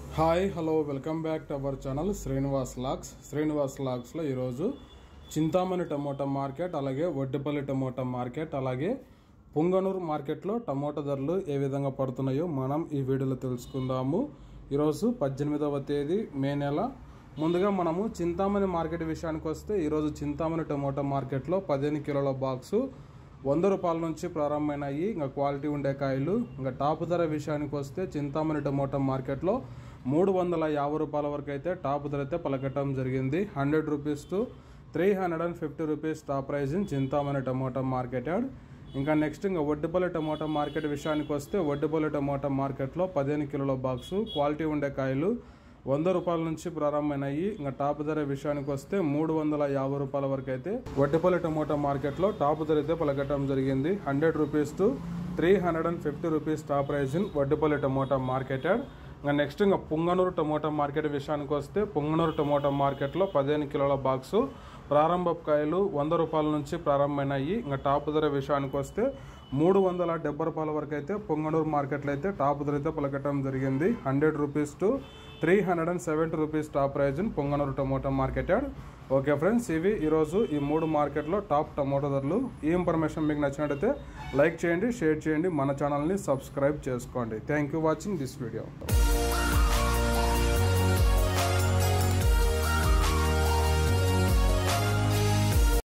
hi hello welcome back to our channel Srinivas లాక్స్ శ్రీనివాస్ లాక్స్లో ఈరోజు చింతామణి టమోటా మార్కెట్ అలాగే వడ్డిపల్లి టమోటా మార్కెట్ అలాగే పుంగనూరు మార్కెట్లో టమోటా ధరలు ఏ విధంగా పడుతున్నాయో మనం ఈ వీడియోలో తెలుసుకుందాము ఈరోజు పద్దెనిమిదవ తేదీ మే నెల ముందుగా మనము చింతామణి మార్కెట్ విషయానికి వస్తే ఈరోజు చింతామణి టమోటా మార్కెట్లో పదిహేను కిలోల బాక్సు వంద రూపాయల నుంచి ప్రారంభమైనాయి ఇంకా క్వాలిటీ ఉండే కాయలు ఇంకా టాప్ ధర విషయానికి వస్తే చింతామణి టమోటా మార్కెట్లో మూడు వందల యాభై రూపాయల వరకు అయితే టాప్ ధర అయితే పలకటం జరిగింది hundred rupees to three hundred and fifty rupees top prize in Chintamani tomato market yard ఇంకా నెక్స్ట్ ఇంకా వడ్డిపల్లి టమోటా మార్కెట్ విషయానికి వస్తే వడ్డిపల్లి టమోటా మార్కెట్లో పదిహేను కిలోల బాక్సు క్వాలిటీ ఉండే కాయలు వంద రూపాయల నుంచి ప్రారంభమైనాయి ఇంకా టాప్ ధర విషయానికి వస్తే మూడు వందల యాభై రూపాయల వరకు అయితే వడ్డిపల్లి టమోటా మార్కెట్లో టాప్ ధర అయితే పలకటం జరిగింది hundred rupees to three hundred and fifty rupees top prize in Vaddipalli tomato market yard ఇంకా నెక్స్ట్ ఇంకా పుంగనూరు టమోటా మార్కెట్ విషయానికి వస్తే పుంగనూరు టమోటా మార్కెట్లో పదిహేను కిలోల బాక్సు ప్రారంభ కాయలు వంద రూపాయల నుంచి ప్రారంభమైనాయి ఇంకా టాప్ ధర విషయానికి వస్తే మూడు వందల డెబ్బై రూపాయల వరకు అయితే పొంగనూరు మార్కెట్లో అయితే టాప్ ధర అయితే పలకటం జరిగింది hundred rupees to three hundred and seventy rupees top prize in Punganur tomato market yard okay friends ఇవి ఈరోజు ఈ మూడు మార్కెట్లో టాప్ టమోటా ధరలు ఈ ఇన్ఫర్మేషన్ మీకు నచ్చినట్టయితే లైక్ చేయండి షేర్ చేయండి మన ఛానల్ని సబ్స్క్రైబ్ చేసుకోండి thank you watching this video